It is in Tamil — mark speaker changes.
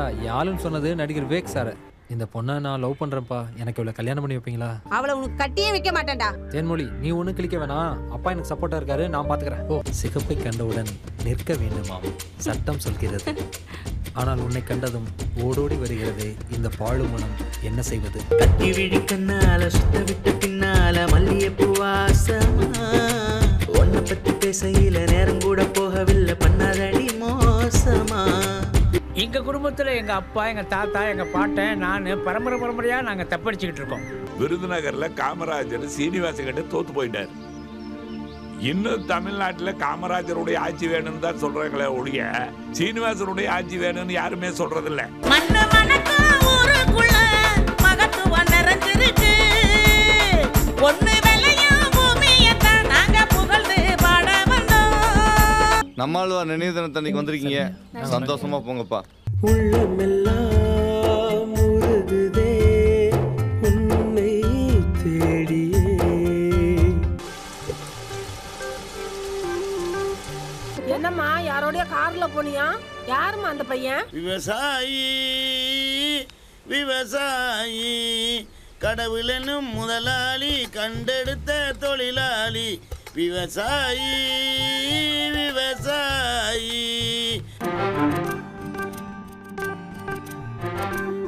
Speaker 1: யாழுன்னு சொன்னது நடிகர் விவேக் சார் இந்த பொண்ணை நான் லவ் பண்றேன்ப்பா எனக்கு இவ்வளவு கல்யாணம் பண்ணி வைப்பீங்களா
Speaker 2: அவளை உனக்கு கட்டியே வைக்க மாட்டேன்டா
Speaker 1: தேன்மொழி நீ ஒன்றும் கிளிக்க வேணாம் அப்பா எனக்கு சப்போர்ட்டா இருக்காரு நான் பாத்துக்கிறேன் ஓ சிகப்பை கண்டவுடன் நிற்க வேண்டுமாம் சட்டம் சொல்கிறது ஆனால் உன்னை கண்டதும் ஓடோடி வருகிறது இந்த பாழு மனம் என்ன செய்வது
Speaker 3: கட்டி விழி கண்ணால சுத்த விட்ட பின்னால மல்லிகைப்பூ வாசமா உன்னை பத்தி பேசையில நேரம் கூட போகவில்லை பண்ணாதடி மோசமா
Speaker 4: எங்க குடும்பத்துல எங்க அப்பா எங்க தாத்தா எங்க பாட்டன் நான் பரம்பரை பரம்பரையா நாங்க தப்படிச்சுக்கிட்டு இருக்கோம்
Speaker 5: விருதுநகர்ல காமராஜர் சீனிவாசன் கிட்ட தோத்து போயிட்டார் இன்னும் தமிழ்நாட்டுல காமராஜருடைய ஆட்சி வேணும்னு தான் சொல்றாங்களே ஒழிய சீனிவாசனுடைய ஆட்சி வேணும்னு யாருமே சொல்றதில்ல
Speaker 6: மண்ணு மணக்கும் ஊருக்குள்ள மகத்துவம் நிறைஞ்சிருக்கு பொண்ணு வெள்ளையும் பூமியத்தான் நாங்க புகழ்ந்து பாட வந்தோம்
Speaker 7: நம்மாழ்வார் நினைவு தினத்தன்னைக்கு வந்திருக்கீங்க சந்தோஷமா போங்கப்பா
Speaker 3: உள்ளமெல்லாம் உருகுதே உன்னை தேடியே
Speaker 2: என்னம்மா யாரோடைய கார்ல போனியா யாரும்மா அந்த பையன்
Speaker 8: விவசாயி விவசாயி கடவுளெனும் முதலாளி கண்டெடுத்த தொழிலாளி விவசாயி விவசாயி